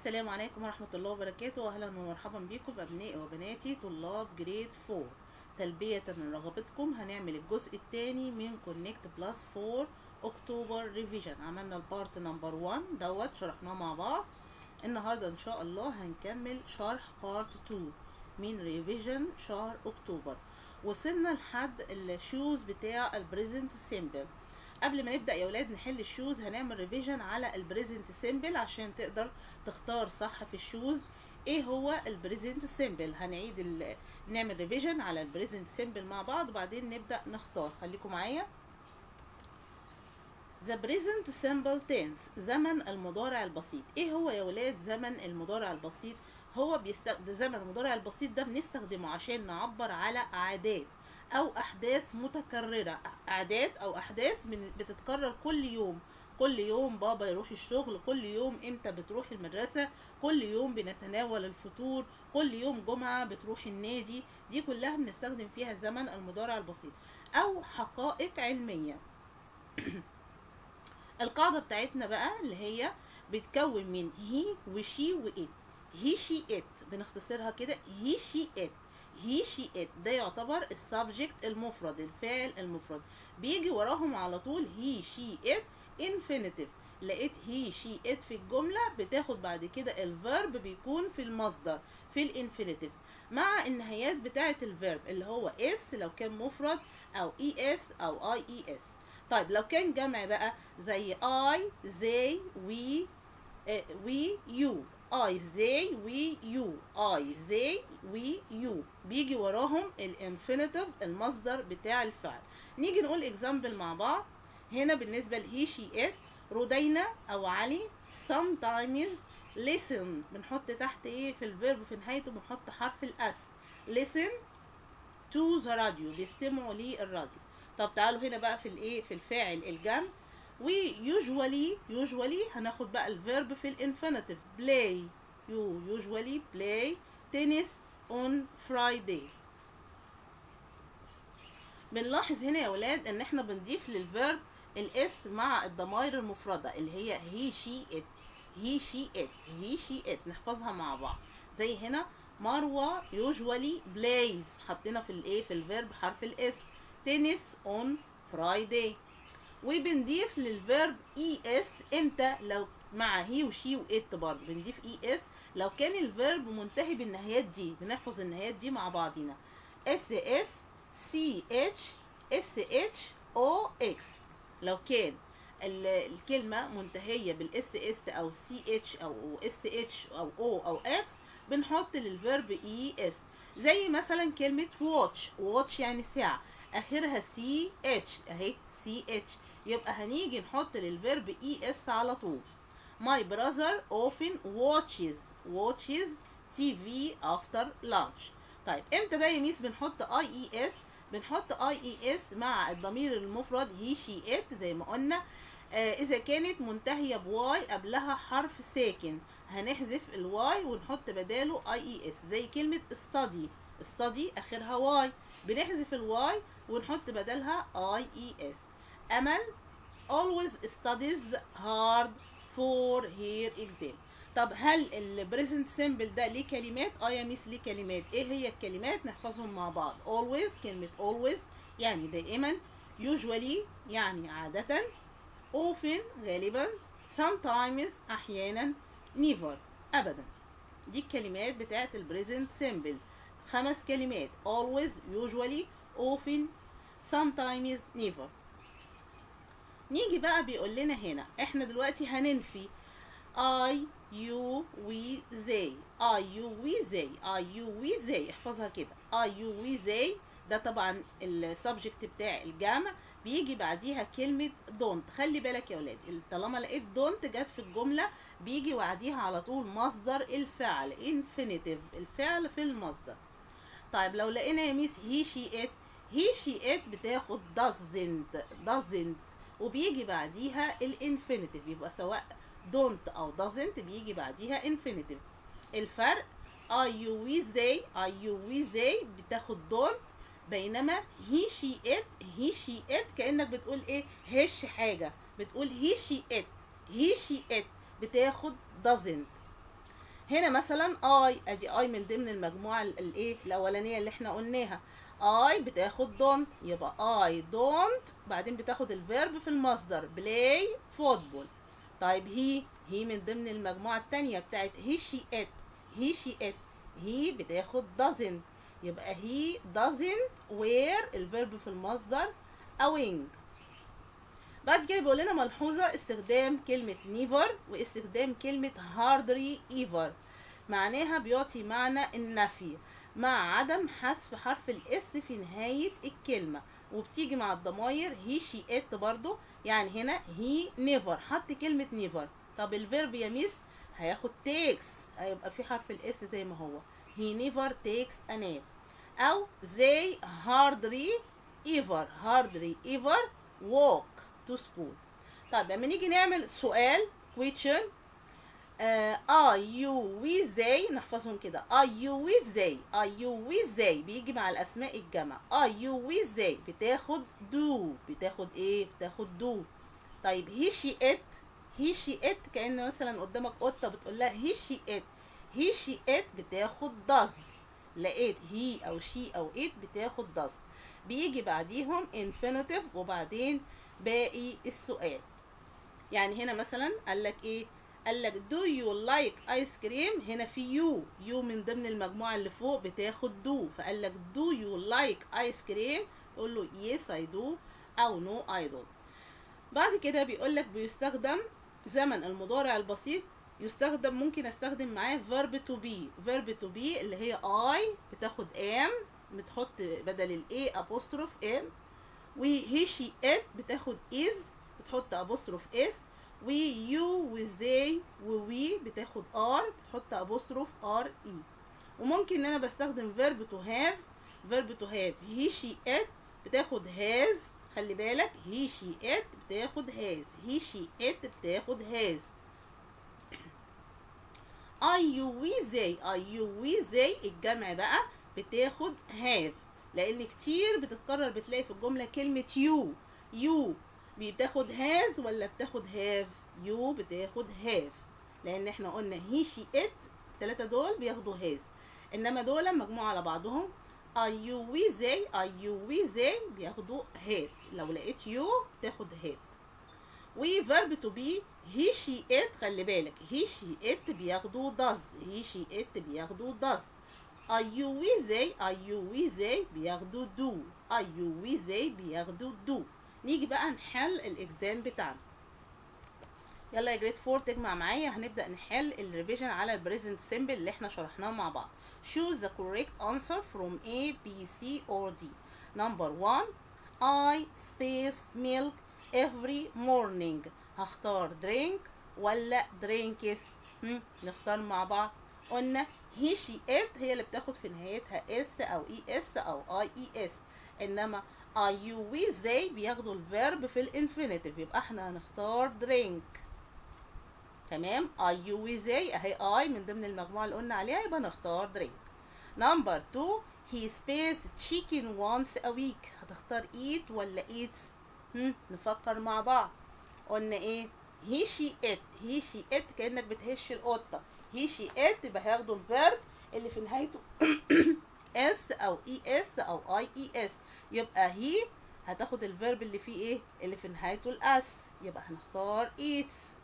السلام عليكم ورحمة الله وبركاته أهلا ومرحبا بكم أبنائي وبناتي طلاب جريد 4 تلبية لرغبتكم هنعمل الجزء الثاني من كونكت بلس 4 أكتوبر ريفيجن عملنا البارت نمبر 1 دوت شرحناه مع بعض النهاردة إن شاء الله هنكمل شرح بارت 2 من ريفيجن شهر أكتوبر وصلنا لحد الشوز بتاع البريزنت سيمبل قبل ما نبدا يا ولاد نحل الشوز هنعمل ريفيجن على البريزنت سيمبل عشان تقدر تختار صح في الشوز ايه هو البريزنت سيمبل هنعيد ال... نعمل ريفيجن على البريزنت سيمبل مع بعض وبعدين نبدا نختار خليكم معايا The present simple tense زمن المضارع البسيط ايه هو يا ولاد زمن المضارع البسيط هو بيستخدم زمن المضارع البسيط ده بنستخدمه عشان نعبر على عادات او احداث متكرره عادات او احداث من بتتكرر كل يوم كل يوم بابا يروح الشغل كل يوم امتى بتروح المدرسه كل يوم بنتناول الفطور كل يوم جمعه بتروح النادي دي كلها بنستخدم فيها زمن المضارع البسيط او حقائق علميه القاعده بتاعتنا بقى اللي هي بتكون من هي وشي وات هي شي ات بنختصرها كده هي شي ات هي شي ات ده يعتبر السبجكت المفرد الفاعل المفرد بيجي وراهم على طول هي شي ات انفينيتيف لقيت هي شي ات في الجمله بتاخد بعد كده الفيرب بيكون في المصدر في الانفينيتيف مع النهايات بتاعه الفيرب اللي هو اس لو كان مفرد او اي اس او اي اي اس طيب لو كان جمع بقى زي اي زي وي وي يو I they we you I they we you بيجي وراهم الانفينيتيف المصدر بتاع الفعل نيجي نقول اكزامبل مع بعض هنا بالنسبة لهي شي ات رودينا او علي sometimes listen بنحط تحت ايه في الفيرب في نهايته بنحط حرف الاس listen to the radio بيستمعوا للراديو طب تعالوا هنا بقى في الايه في الفاعل الجمع ويوجوالي يوجوالي هناخد بقى الفيرب في الانفينيتيف بلاي يو يوجوالي بلاي تنس اون فرايداي بنلاحظ هنا يا ولاد ان احنا بنضيف للفيرب الاس مع الضمائر المفرده اللي هي هي شي ات هي شي ات هي شي ات نحفظها مع بعض زي هنا مروه يوجوالي بلايز حطينا في الايه في الفيرب حرف الاس تنس اون فرايداي وبنضيف للفيرب اي اس امتى لو مع هي وشي وات برضه بنضيف اي اس لو كان الفيرب منتهي بالنهايات دي بنحفظ النهايات دي مع بعضينا اس اس سي اتش اس اتش او اكس لو كان الكلمة منتهية بالاس اس او سي اتش او اس اتش او او او اكس بنحط للفيرب اي اس زي مثلا كلمة واتش واتش يعني ساعة اخرها سي اتش اهي سي اتش يبقى هنيجي نحط للفيرب اي اس على طول My brother often watches watches TV after lunch طيب امتى بقى يا ميس بنحط اي اي اس بنحط اي اي اس مع الضمير المفرد هي شي ات زي ما قلنا آه اذا كانت منتهيه بواي قبلها حرف ساكن هنحذف الواي ونحط بداله اي اي اس زي كلمه study study اخرها واي بنحذف الواي ونحط بدلها اي اي اس امل always studies hard for her exam طب هل البريزنت سيمبل ده ليه كلمات اه يا ميس ليه كلمات ايه هي الكلمات نحفظهم مع بعض always كلمه always يعني دائما usually يعني عاده often غالبا sometimes احيانا never ابدا دي الكلمات بتاعت البريزنت سيمبل خمس كلمات always usually often sometimes never نيجي بقى بيقول لنا هنا احنا دلوقتي هننفي I you we they I you we they I you we they احفظها كده I you we they ده طبعا السبجكت بتاع الجمع بيجي بعديها كلمة don't خلي بالك يا ولاد طالما لقيت don't جت في الجملة بيجي بعديها على طول مصدر الفعل infinitive الفعل في المصدر طيب لو لقينا يا ميس he she it he she it بتاخد doesn't doesn't وبيجي بعديها الانفينيتيف يبقى سواء don't او doesn't بيجي بعديها infinitive الفرق are you with they are you with they بتاخد don't بينما he she it he she it كأنك بتقول ايه هش حاجة بتقول he she it he she it بتاخد doesn't هنا مثلا اي ادي اي من ضمن المجموعه ال- الايه الاولانيه اللي احنا قلناها اي بتاخد دونت يبقى اي دونت بعدين بتاخد الفيرب في المصدر بلاي فوتبول طيب هي هي من ضمن المجموعه الثانيه بتاعت هي شي ات هي شي ات هي بتاخد doesn't يبقى he doesn't wear الفيرب في المصدر a wing بعد كده بيقول لنا ملحوظة استخدام كلمة never واستخدام كلمة hardly ever معناها بيعطي معنى النفي مع عدم حذف حرف الاس في نهاية الكلمة وبتيجي مع الضماير هي شي ات برضو يعني هنا هي never حط كلمة never طب الفيرب يا ميس هياخد takes هيبقى في حرف الاس زي ما هو he never takes a nap او they hardly ever hardly ever walk to school طيب لما نيجي نعمل سؤال question آه are you with they نحفظهم كده are you with they are you with they بيجي مع الاسماء الجمع are you with they بتاخد do بتاخد ايه بتاخد do طيب he she it he she it كأن مثلا قدامك قطة بتقول لها he she it he she it بتاخد does لقيت he او she او it بتاخد does بيجي بعديهم infinitive وبعدين باقي السؤال يعني هنا مثلا قال لك ايه قال لك do you like ice cream هنا في you you من ضمن المجموعة اللي فوق بتاخد do فقال لك do you like ice cream تقول له yes I do أو no I don't بعد كده بيقول لك بيستخدم زمن المضارع البسيط يستخدم ممكن استخدم معاه verb to be verb to be اللي هي I بتاخد am بتحط بدل ال A apostrophe am و he she it بتاخد is بتحط apostrophe s و you و they و we بتاخد are بتحط apostrophe r e وممكن ان انا بستخدم verb to have verb to have he she it بتاخد has خلي بالك he she it بتاخد has he she it بتاخد has are you with they are you with they الجمع بقى بتاخد have لان كتير بتتكرر بتلاقي في الجمله كلمه you you بتاخد has ولا بتاخد have you بتاخد have لان احنا قلنا he she it الثلاثه دول بياخدوا has انما دول مجموعه على بعضهم are you with they are you with they بياخدوا have لو لقيت you تاخد have و verb to be he she it خلي بالك he she it بياخدوا does he she it بياخدوا does are you with they are you with they بياخدوا do are you with they بياخدوا do نيجي بقى نحل الاكزام بتاعنا يلا يا جريد 4 تجمع معايا هنبدأ نحل الريفيجن على البريزنت سيمبل اللي احنا شرحناه مع بعض choose the correct answer from A, B, C or D number 1 I space milk every morning هختار drink ولا drinks هم؟ نختار مع بعض قلنا he she it هي اللي بتاخد في نهايتها s او es او ies انما are you with they بياخدوا الفيرب في الانفينيتيف يبقى احنا هنختار drink تمام are you with they اهي I من ضمن المجموعة اللي قلنا عليها يبقى نختار drink number 2 he space chicken once a week هتختار eat ولا eats هم نفكر مع بعض قلنا ايه he she it he she it كأنك بتهش القطة he she it يبقى هياخدوا الفيرب اللي في نهايته اس او اي اس او اي اي اس يبقى هي هتاخد الفيرب اللي فيه ايه اللي في نهايته الاس يبقى هنختار eats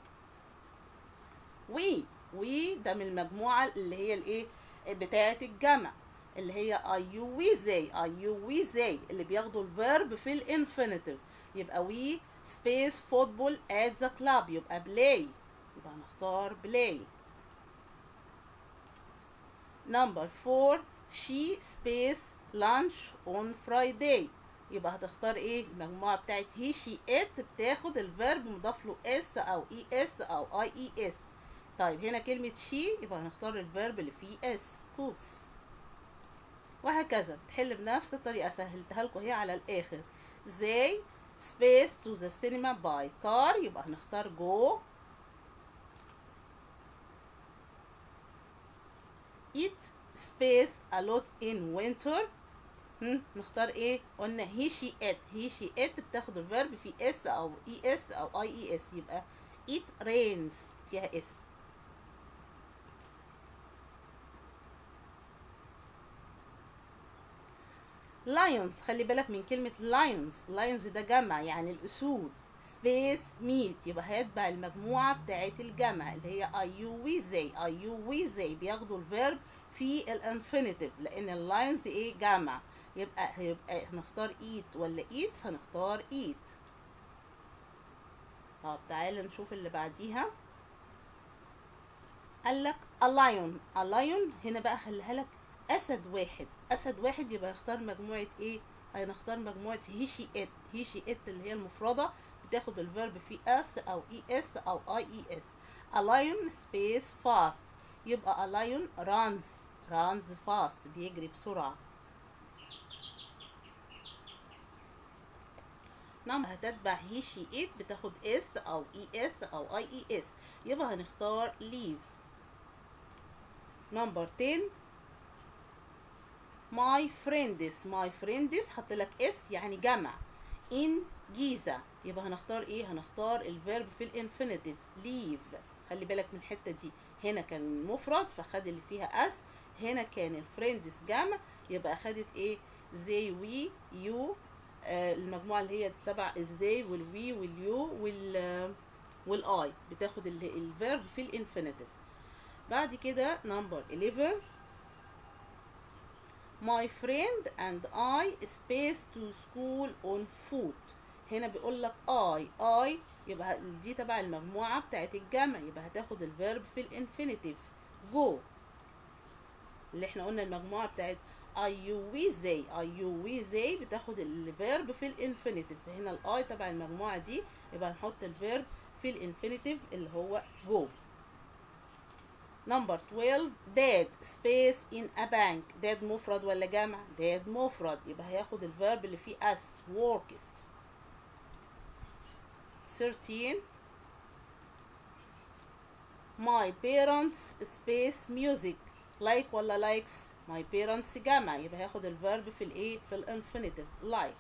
وي وي ده من المجموعة اللي هي الايه بتاعة الجمع اللي هي are you with they are you with they اللي بياخدوا الفيرب في الانفينيتيف يبقى we space football at the club يبقى play يبقى هنختار play number four she space lunch on Friday يبقى هتختار ايه المجموعة بتاعت he she it بتاخد الفيرب مضاف له s او es او ies طيب هنا كلمة she يبقى هنختار الفيرب اللي فيه s cooks وهكذا بتحل بنفس الطريقة سهلتها لكم هي على الآخر they space to the cinema by car يبقى هنختار go eat space a lot in winter هم نختار ايه قلنا he she it he she it بتاخد الفيرب في s او es او ies يبقى it rains فيها s lions خلي بالك من كلمة lions lions ده جمع يعني الأسود space meet يبقى هيتبع المجموعة بتاعت الجمع اللي هي I you we they I you we they بياخدوا الفيرب في الانفينيتيف لأن اللاينز ايه جمع يبقى هيبقى هنختار eat ولا eats هنختار eat طب تعالى نشوف اللي بعديها قال لك a lion a lion هنا بقى خليها لك اسد واحد اسد واحد يبقى يختار مجموعه ايه هنختار مجموعه هي شي ات هي شي ات اللي هي المفرده بتاخد الفيرب في اس او اي اس او اي اي اس a lion space fast يبقى a lion runs runs fast بيجري بسرعه نعم هتتبع هي شي ات بتاخد اس او اي اس او اي اي اس يبقى هنختار leaves نمبر 10 my friends my friends حط لك اس يعني جمع in جيزة يبقى هنختار ايه هنختار الفيرب في الانفينيتيف leave خلي بالك من الحتة دي هنا كان مفرد فخد اللي فيها اس هنا كان الفريندز جمع يبقى خدت ايه زي وي يو آه المجموعة اللي هي تبع ازاي والوي واليو وال والاي بتاخد الفيرب في الانفينيتيف بعد كده نمبر 11 My friend and I space to school on foot هنا بيقول لك I I يبقى دي تبع المجموعة بتاعت الجمع يبقى هتاخد الفيرب في الانفينيتيف go اللي احنا قلنا المجموعة بتاعت I you we they I you we they بتاخد الفيرب في الانفينيتيف هنا الاي تبع المجموعة دي يبقى هنحط الفيرب في الانفينيتيف اللي هو go نمبر 12 dad space in a bank dad مفرد ولا جمع dad مفرد يبقى هياخد الفيرب اللي فيه اس works 13 my parents space music like ولا likes my parents جمع يبقى هياخد الفيرب في الايه في الانفينيتيف like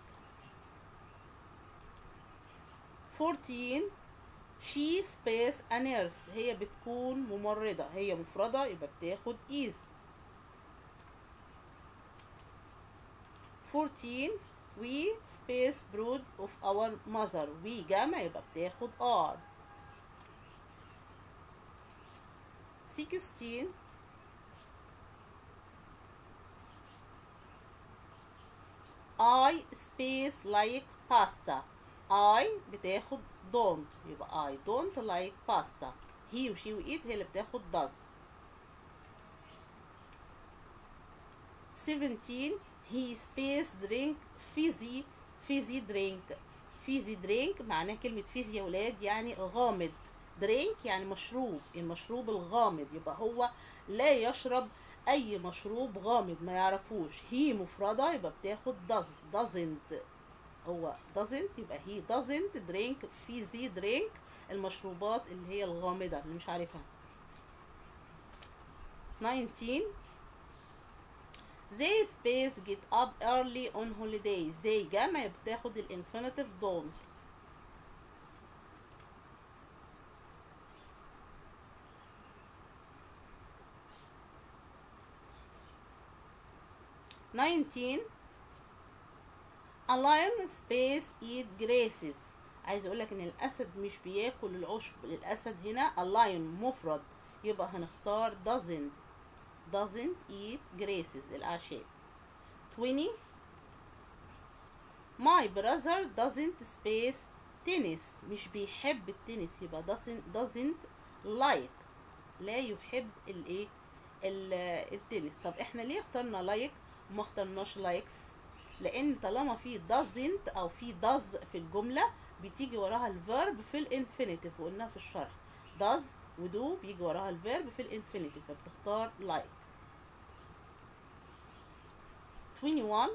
14 she space a nurse هي بتكون ممرضة هي مفردة يبقى بتاخد is 14 we space brood of our mother we جمع يبقى بتاخد are 16 I space like pasta I بتاخد don't يبقى I don't like pasta he و she و it هي اللي بتاخد does 17 he space drink fizzy fizzy drink fizzy drink معناها كلمة fizzy يا ولاد يعني غامض drink يعني مشروب المشروب الغامض يبقى هو لا يشرب اي مشروب غامض ما يعرفوش هي مفردة يبقى بتاخد does doesn't هو doesn't يبقى he doesn't drink fizzy drink المشروبات اللي هي الغامضة اللي مش عارفها 19 they space get up early on holidays they جمع بتاخد الانفينيتيف don't nineteen A lion space eat grasses عايز اقول لك ان الاسد مش بياكل العشب الاسد هنا a lion مفرد يبقى هنختار doesn't doesn't eat grasses الاعشاب 20 my brother doesn't space tennis مش بيحب التنس يبقى doesn't doesn't like لا يحب الايه التنس طب احنا ليه اخترنا like وما اخترناش likes لان طالما في doesn't او في does في الجمله بتيجي وراها الفيرب في الانفينيتيف وقلناها في الشرح does ودو بيجي وراها الفيرب في الانفينيتيف فبتختار like 21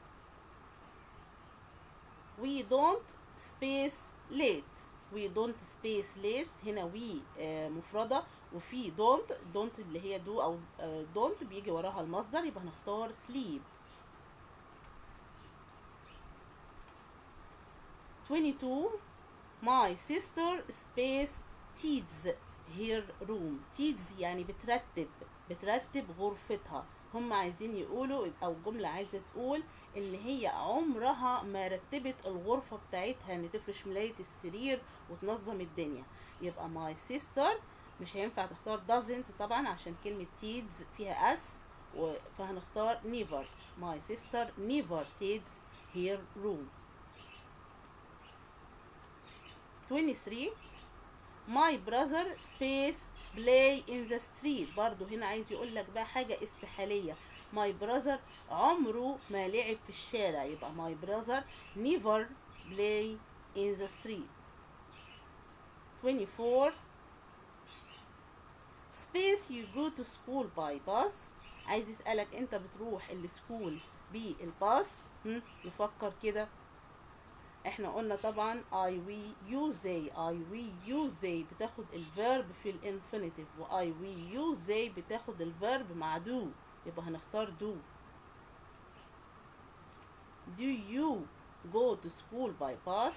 we don't space late we don't space late هنا we آه مفردة وفي don't don't اللي هي do أو آه don't بيجي وراها المصدر يبقى هنختار sleep 22 my sister space teads her room تيدز يعني بترتب بترتب غرفتها هم عايزين يقولوا او الجملة عايزة تقول ان هي عمرها ما رتبت الغرفة بتاعتها ان تفرش ملاية السرير وتنظم الدنيا يبقى my sister مش هينفع تختار doesn't طبعا عشان كلمة تيدز فيها اس و- فهنختار never my sister never tids her room 23 my brother space play in the street برضو هنا عايز يقول لك بقى حاجة استحالية my brother عمره ما لعب في الشارع يبقى my brother never play in the street 24 space you go to school by bus عايز يسألك انت بتروح السكول بالباص هم، نفكر كده احنا قلنا طبعا I we you they I we you they بتاخد الفيرب في الانفينيتيف و I we you they بتاخد الفيرب مع do يبقى هنختار do Do you go to school by bus?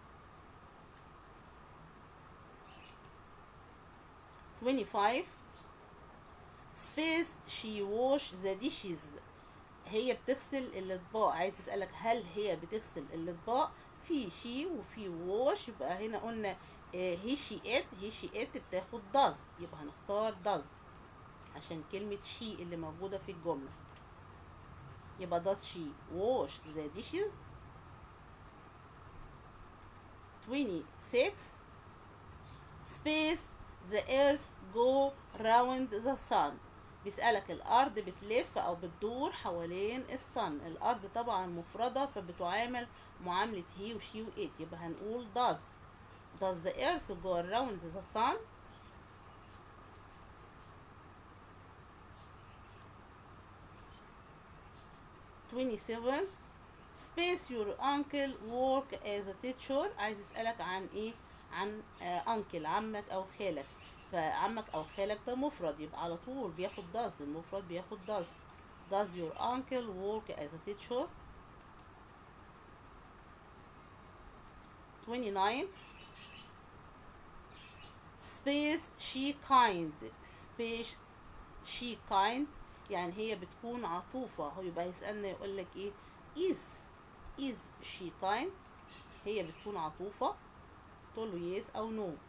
Twenty-five. Space she wash the dishes. هي بتغسل الاطباق عايز اسالك هل هي بتغسل الاطباق في شي وفي ووش يبقى هنا قلنا هي شي ات هي شي ات بتاخد داز يبقى هنختار داز عشان كلمة شي اللي موجودة في الجملة يبقى does she wash the dishes 26 space the earth go round the sun بيسألك الأرض بتلف أو بتدور حوالين الصن الأرض طبعا مفردة فبتعامل معاملة هي وشي وإت يبقى هنقول does does the earth go around the sun 27 space your uncle work as a teacher عايز يسألك عن ايه عن انكل عمك او خالك فعمك او خالك ده مفرد يبقى على طول بياخد does المفرد بياخد does does your uncle work as a teacher 29 space she kind space she kind يعني هي بتكون عطوفة هو يبقى يسألنا يقول لك ايه is is she kind هي بتكون عطوفة تقول له yes أو no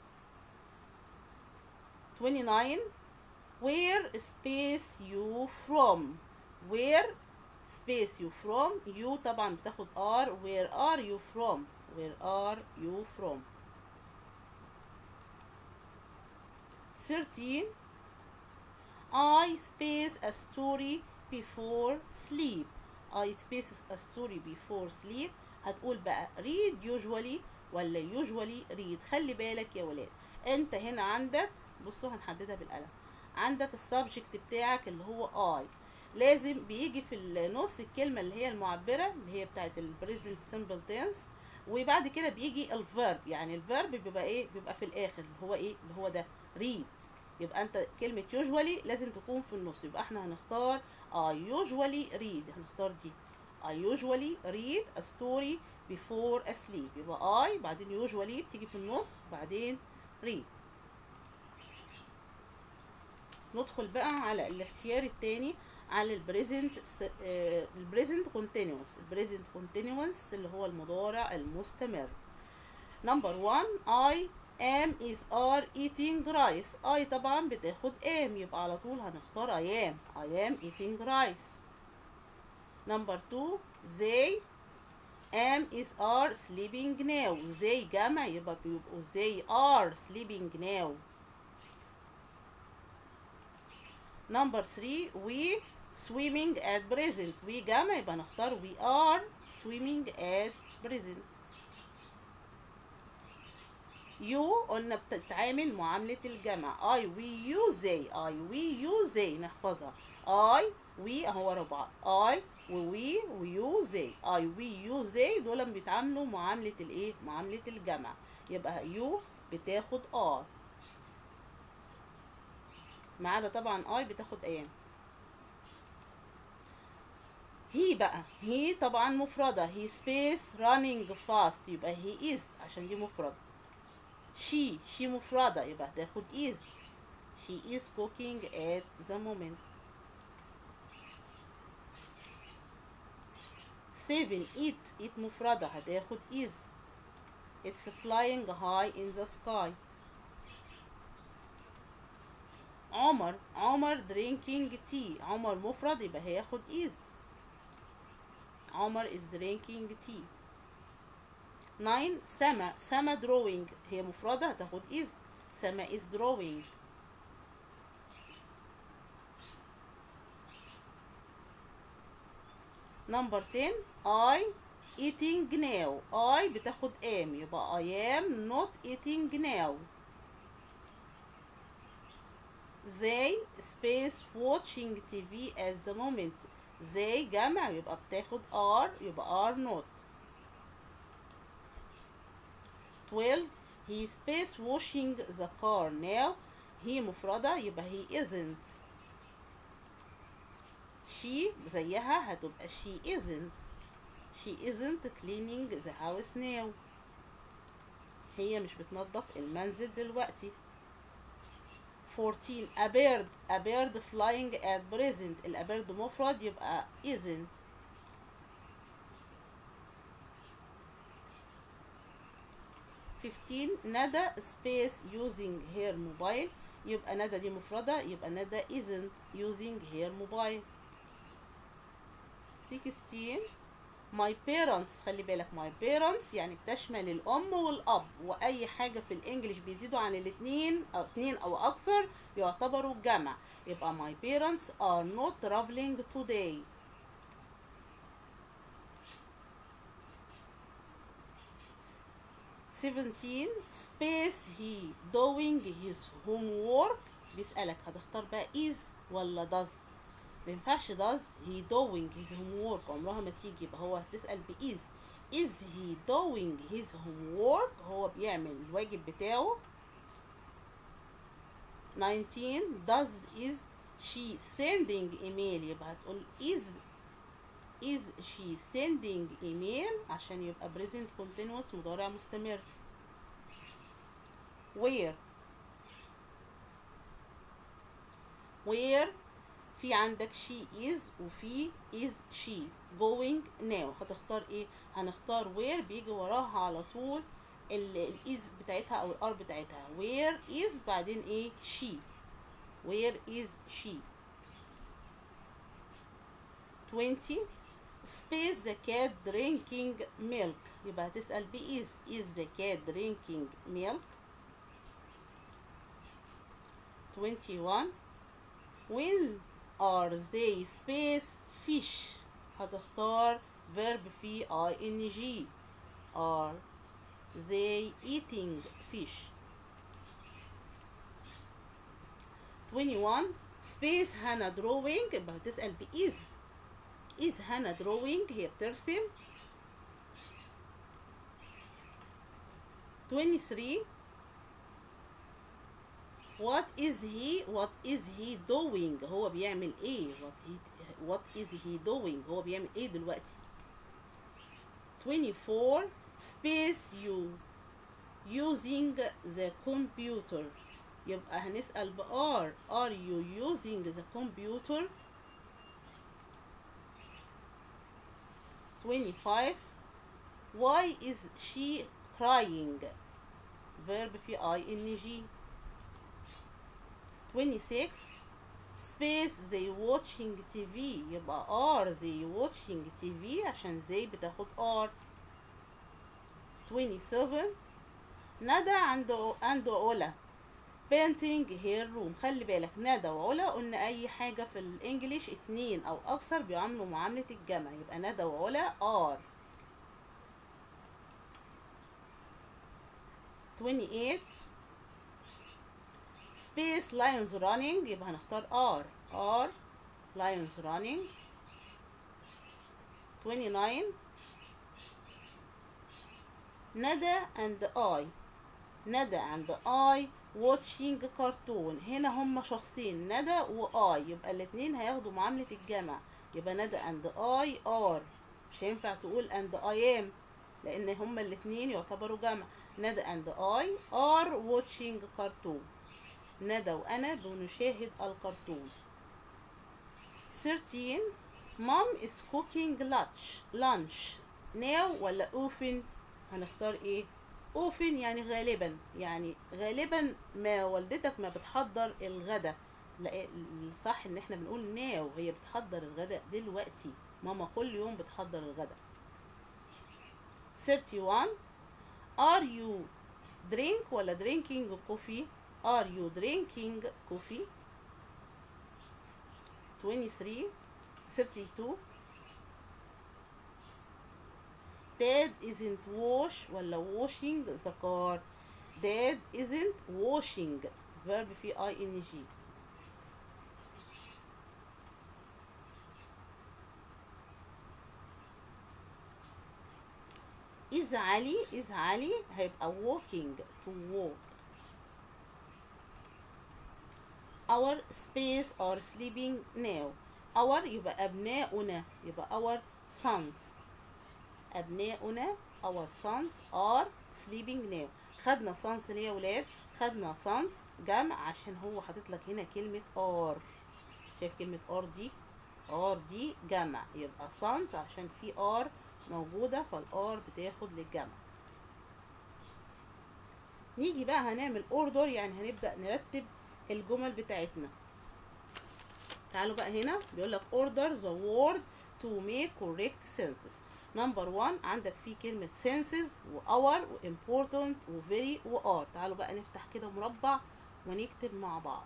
29 where space you from where space you from you طبعا بتاخد are where are you from where are you from 13 I space a story before sleep I space a story before sleep هتقول بقى read usually ولا usually read خلي بالك يا ولاد انت هنا عندك بصوا هنحددها بالقلم عندك السبجكت بتاعك اللي هو I لازم بيجي في النص الكلمة اللي هي المعبرة اللي هي بتاعت ال present simple tense وبعد كده بيجي الفيرب يعني الفيرب بيبقى ايه بيبقى في الاخر اللي هو ايه اللي هو ده read يبقى انت كلمة usually لازم تكون في النص يبقى احنا هنختار I usually read هنختار دي I usually read a story before asleep يبقى I بعدين usually بتيجي في النص وبعدين read ندخل بقى على الاختيار التاني على البريزنت البريزنت كونتينوس البريزنت كونتينوس اللي هو المضارع المستمر نمبر 1 I am is are eating rice I طبعا بتاخد am يبقى على طول هنختار I am I am eating rice نمبر 2 they am is are sleeping now they جمع يبقى بيبقوا they are sleeping now نمبر 3 we swimming at present we جمع يبقى نختار we are swimming at present you قلنا بتتعامل معاملة الجمع I we you they I we you they نحفظها I we اهو ورا بعض I و we و you they I we you they دول بيتعاملوا معاملة الايه معاملة الجمع يبقى you بتاخد are ما عدا طبعا I بتاخد ايام هي بقى هي طبعا مفردة هي space running fast يبقى he is عشان دي مفرد she she مفردة يبقى هتاخد is she is cooking at the moment seven eat eat مفردة هتاخد is it's flying high in the sky عمر عمر drinking tea عمر مفرد يبقى هياخد is عمر is drinking tea 9 سما سما drawing هي مفردة هتاخد is سما is drawing number 10 I eating now I بتاخد am يبقى I am not eating now they space watching TV at the moment they جمع يبقى بتاخد are يبقى are not 12 he space washing the car now he مفردة يبقى he isn't she زيها هتبقى she isn't she isn't cleaning the house now هي مش بتنظف المنزل دلوقتي 14 a bird a bird flying at present الابيرد مفرد يبقى isn't fifteen ندى space using her mobile يبقى ندى دي مفردة يبقى ندى isn't using her mobile 16 my parents خلي بالك my parents يعني بتشمل الأم والأب وأي حاجة في الإنجليش بيزيدوا عن الاتنين أو اتنين أو أكثر يعتبروا جمع يبقى my parents are not traveling today seventeen space he doing his homework بيسألك هتختار بقى is ولا does مينفعش does he doing his homework عمرها ما تيجي يبقى هو هتسأل ب is is he doing his homework هو بيعمل الواجب بتاعه 19 does is she sending email يبقى هتقول is is she sending email عشان يبقى present continuous مضارع مستمر where where في عندك she is وفي is she going now هتختار ايه هنختار where بيجي وراها على طول ال is بتاعتها او الار بتاعتها where is بعدين ايه she where is she 20 space the cat drinking milk يبقى هتسأل ب is is the cat drinking milk 21 when are they space fish هتختار verb في ing are they eating fish 21 space هنا drawing يبقى هتسأل ب is is هنا drawing هي بترسم 23 what is he what is he doing هو بيعمل ايه what he what is he doing هو بيعمل ايه دلوقتي 24 space you using the computer يبقى هنسأل ب are are you using the computer 25 why is she crying verb في ing 26 space they watching TV يبقى are they watching TV عشان they بتاخد are 27 ندى عنده عنده علا painting her room خلي بالك ندى وعلا قلنا اي حاجة في الانجليش اتنين او اكثر بيعاملوا معاملة الجمع يبقى ندى وعلا are 28 space lions running يبقى هنختار are are lions running 29 ندى and I ندى and I watching cartoon هنا هما شخصين ندى و I يبقى الاتنين هياخدوا معاملة الجمع يبقى ندى and I are مش هينفع تقول and I am لان هما الاتنين يعتبروا جمع ندى and I are watching cartoon ندى وأنا بنشاهد الكرتون 13 mom is cooking lunch lunch now ولا often هنختار ايه often يعني غالبا يعني غالبا ما والدتك ما بتحضر الغدا لا الصح ان احنا بنقول ناو هي بتحضر الغداء دلوقتي ماما كل يوم بتحضر الغداء 31 are you drink ولا drinking coffee are you drinking coffee 23 32 dad isn't wash ولا washing the car dad isn't washing verb في ing is علي is علي هيبقى walking to walk our space are sleeping now our يبقى أبناؤنا يبقى our sons أبناؤنا our sons are sleeping now خدنا sons ليه يا ولاد خدنا sons جمع عشان هو حاطط لك هنا كلمة are شايف كلمة are دي are دي جمع يبقى sons عشان في are موجودة فالار بتاخد للجمع نيجي بقى هنعمل اوردر يعني هنبدأ نرتب الجمل بتاعتنا تعالوا بقى هنا بيقول لك order the word to make correct sentences نمبر 1 عندك فيه كلمة senses و our و important و very و are تعالوا بقى نفتح كده مربع ونكتب مع بعض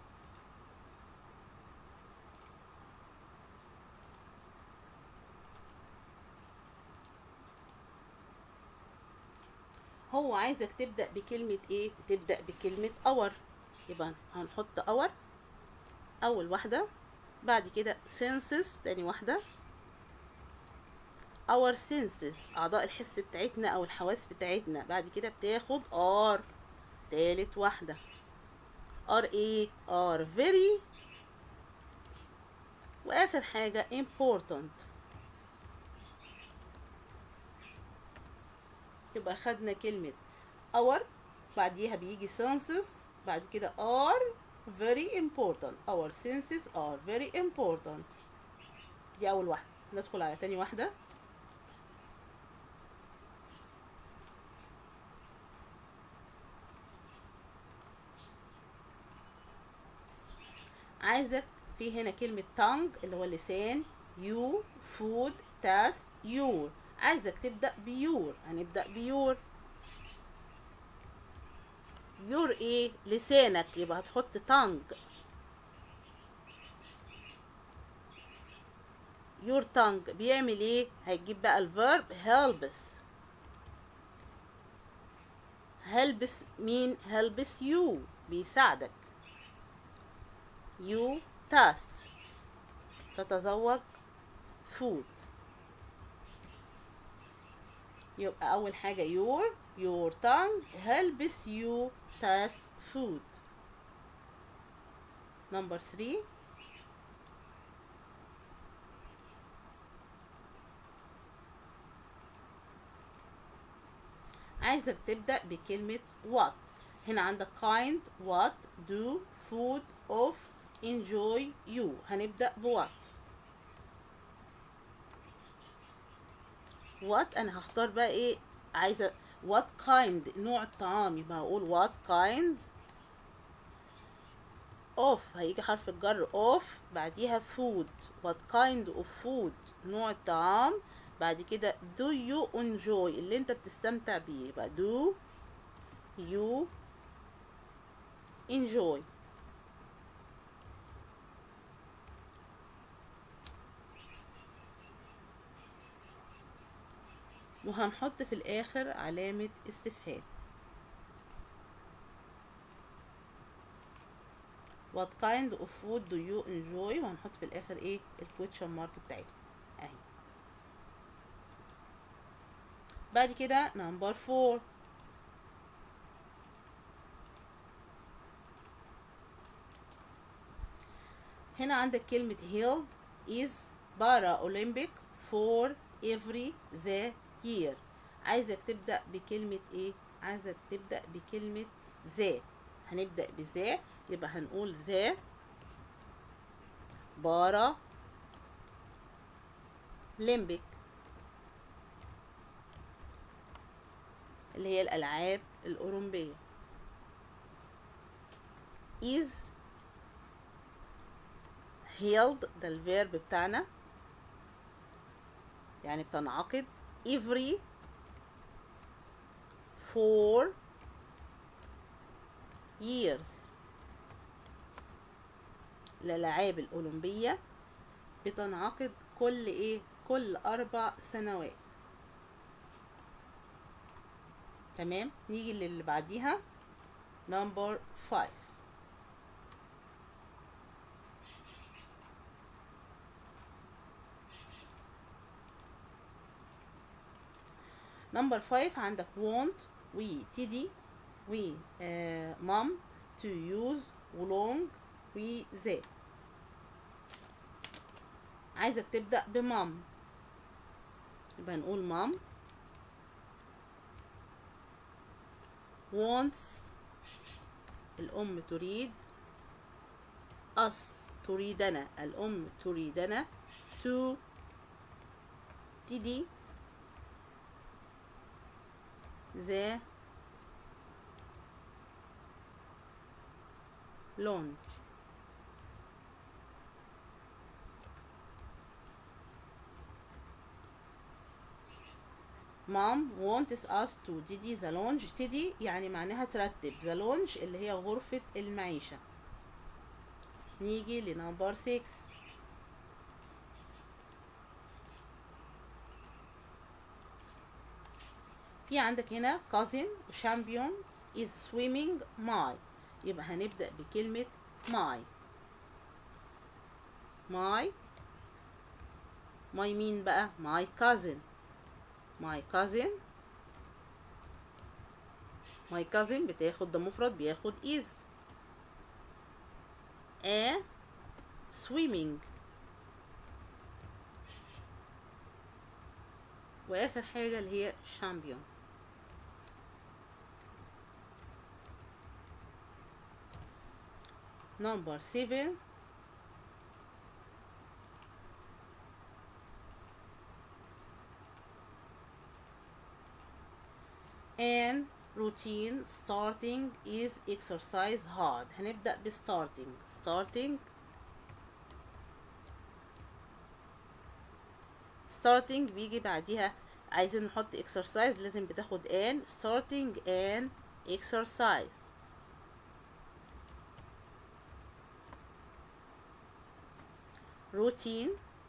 هو عايزك تبدأ بكلمة ايه تبدأ بكلمة اور يبقى هنحط اور اول واحدة بعد كده senses تاني واحدة our senses اعضاء الحس بتاعتنا او الحواس بتاعتنا بعد كده بتاخد are تالت واحدة are ايه are very واخر حاجة important يبقى خدنا كلمة our بعديها بيجي senses بعد كده are very important our senses are very important دي أول واحدة ندخل على تاني واحدة عايزك في هنا كلمة tongue اللي هو اللسان you food taste your عايزك تبدأ بيور هنبدأ بيور يور ايه لسانك يبقى هتحط tongue يور tongue بيعمل ايه هيجيب بقى الفيرب helps helps مين helps you بيساعدك you taste تتذوق food يبقى أول حاجة your your tongue helps you taste food number three عايزك تبدأ بكلمة what هنا عندك kind what do food of enjoy you هنبدأ بوات what انا هختار بقى ايه عايزه what kind نوع الطعام يبقى هقول what kind of هيجي حرف الجر of بعديها food what kind of food نوع الطعام بعد كده do you enjoy اللي انت بتستمتع بيه يبقى do you enjoy وهنحط في الآخر علامة استفهام What kind of food do you enjoy وهنحط في الآخر ايه الكويتشن مارك بتاعتنا اهي بعد كده نمبر فور هنا عندك كلمة held is para Olympic for every the year عايزك تبدأ بكلمة ايه عايزة تبدأ بكلمة ذا هنبدأ بذا يبقى هنقول ذا بارا ليمبيك اللي هي الألعاب الأولمبية is held ده الفيرب بتاعنا يعني بتنعقد every four years الألعاب الأولمبية بتنعقد كل إيه؟ كل أربع سنوات تمام نيجي للي بعديها نمبر 5 نمبر 5 عندك want we تدي we uh, mom to use long we they عايزك تبدأ بمام يبقى نقول مام wants الأم تريد us تريدنا الأم تريدنا to تدي the launch mom wants us to تدي the lounge تدي يعني معناها ترتب the lounge اللي هي غرفة المعيشة نيجي لنمبر 6 في عندك هنا cousin champion is swimming my يبقى هنبدأ بكلمة my my my مين بقى my cousin my cousin my cousin بتاخد ده مفرد بياخد is a swimming واخر حاجة اللي هي champion number seven and routine starting is exercise hard هنبدأ ب starting starting starting بيجي بعديها عايزين نحط exercise لازم بتاخد an starting an exercise routine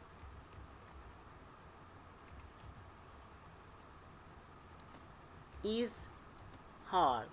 is hard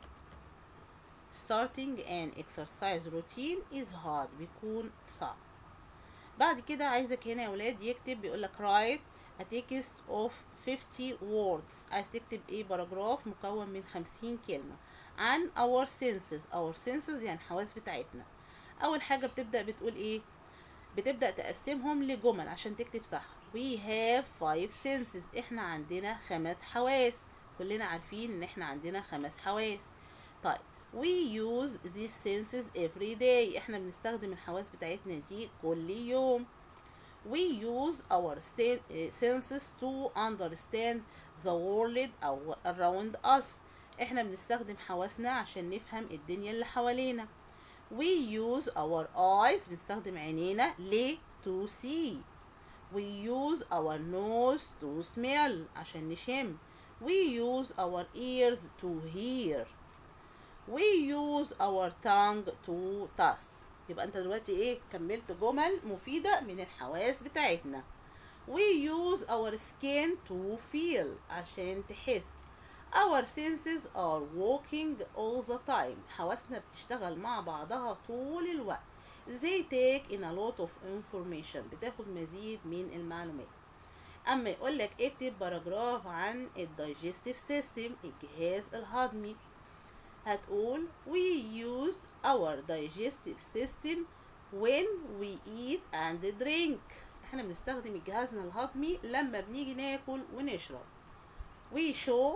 starting an exercise routine is hard بيكون صعب بعد كده عايزك هنا يا ولاد يكتب بيقولك write a text of 50 words عايز تكتب ايه باراجراف مكون من 50 كلمة عن our senses our senses يعني الحواس بتاعتنا اول حاجة بتبدأ بتقول ايه بتبدأ تقسمهم لجمل عشان تكتب صح we have five senses احنا عندنا خمس حواس كلنا عارفين ان احنا عندنا خمس حواس طيب we use these senses every day احنا بنستخدم الحواس بتاعتنا دي كل يوم we use our senses to understand the world أو around us احنا بنستخدم حواسنا عشان نفهم الدنيا اللي حوالينا we use our eyes بنستخدم عينينا ليه to see we use our nose to smell عشان نشم we use our ears to hear we use our tongue to taste يبقى انت دلوقتي ايه كملت جمل مفيدة من الحواس بتاعتنا we use our skin to feel عشان تحس our senses are working all the time حواسنا بتشتغل مع بعضها طول الوقت they take in a lot of information بتاخد مزيد من المعلومات اما يقول لك اكتب باراجراف عن الدايجستيف سيستم الجهاز الهضمي هتقول we use our digestive system when we eat and drink احنا بنستخدم جهازنا الهضمي لما بنيجي ناكل ونشرب we show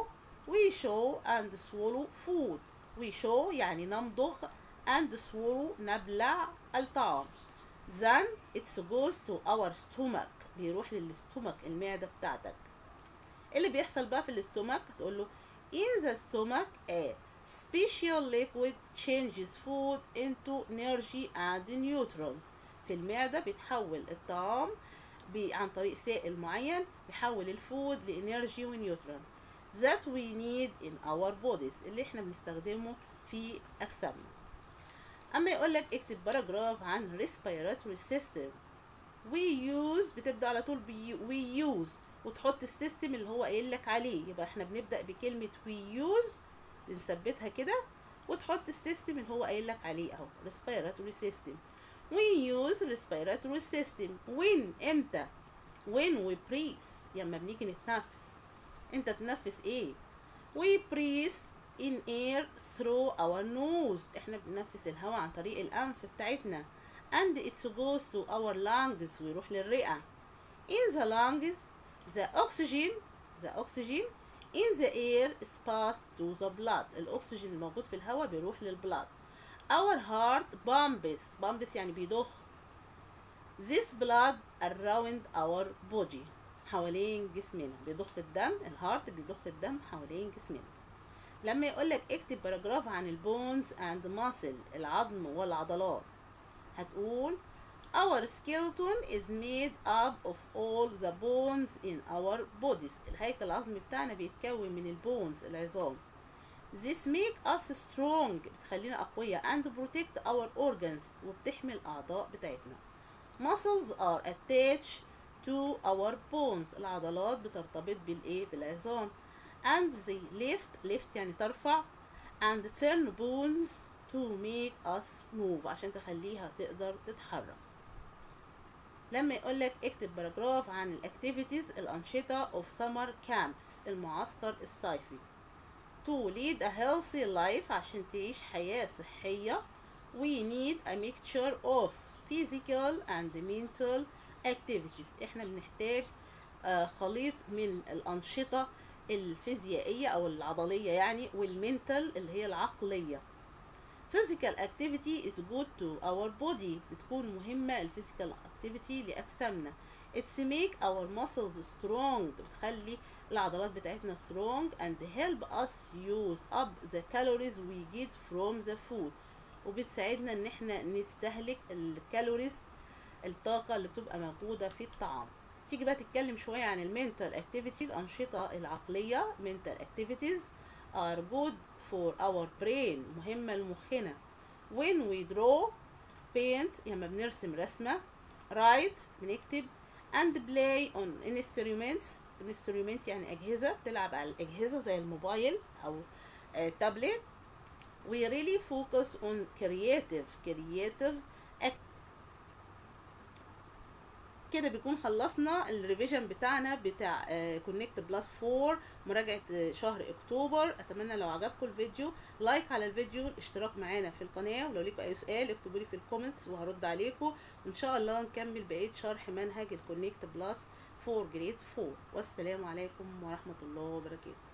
we show and swallow food we show يعني نمضغ and swallow نبلع الطعام then it goes to our stomach بيروح للستومك المعدة بتاعتك اللي بيحصل بقى في الاستومك تقول له in the stomach a special liquid changes food into energy and nutrient في المعدة بيتحول الطعام بي عن طريق سائل معين بيحول الفود لانرجي ونيوترون that we need in our bodies اللي احنا بنستخدمه في اجسامنا اما يقول لك اكتب باراجراف عن respiratory system we use بتبدا على طول بي we use وتحط السيستم اللي هو قايل لك عليه يبقى احنا بنبدا بكلمه we use بنثبتها كده وتحط السيستم اللي هو قايل لك عليه اهو respiratory system we use respiratory system when امتى when we breathe لما بنيجي نتنفس انت تنفس ايه we breathe in air through our nose احنا بننفس الهواء عن طريق الانف بتاعتنا and it goes to our lungs ويروح للرئة in the lungs the oxygen the oxygen in the air is passed to the blood الاكسجين الموجود في الهواء بيروح للبلاد our heart pumps pumps يعني بيضخ this blood around our body حوالين جسمنا بيضخ الدم الهارت بيضخ الدم حوالين جسمنا لما يقول لك اكتب باراجراف عن البونز اند ماسل العظم والعضلات هتقول our skeleton is made up of all the bones in our bodies الهيكل العظمي بتاعنا بيتكون من البونز العظام This make us strong بتخلينا أقوياء and protect our organs وبتحمي الأعضاء بتاعتنا muscles are attached to our bones العضلات بترتبط بالإيه بالعظام and they lift lift يعني ترفع and turn bones to make us move عشان تخليها تقدر تتحرك لما يقول لك اكتب باراجراف عن الاكتيفيتيز الأنشطة of summer camps المعسكر الصيفي to lead a healthy life عشان تعيش حياة صحية we need a mixture of physical and mental activities احنا بنحتاج آه، خليط من الأنشطة الفيزيائية أو العضلية يعني والمنتال اللي هي العقلية physical activity is good to our body بتكون مهمة الفيزيكال activity لأجسامنا it's make our muscles strong بتخلي العضلات بتاعتنا strong and help us use up the calories we get from the food وبتساعدنا ان احنا نستهلك الكالوريز الطاقة اللي بتبقى موجودة في الطعام تيجي بقى تتكلم شوية عن المنتال اكتيفيتي الأنشطة العقلية mental activities are good for our brain مهمة لمخنا when we draw paint لما بنرسم رسمة write بنكتب and play on instruments instrument يعني أجهزة بتلعب على الأجهزة زي الموبايل أو آه، تابلت we really focus on creative creative act- كده بيكون خلصنا الريفيجن بتاعنا بتاع كونكت بلس 4 مراجعة آه، شهر اكتوبر اتمنى لو عجبكم الفيديو لايك على الفيديو الاشتراك معانا في القناة ولو ليكم اي سؤال اكتبوا لي في الكومنتس وهرد عليكم وان شاء الله نكمل بقية شرح منهج الكونكت بلس 4 جريد 4 والسلام عليكم ورحمة الله وبركاته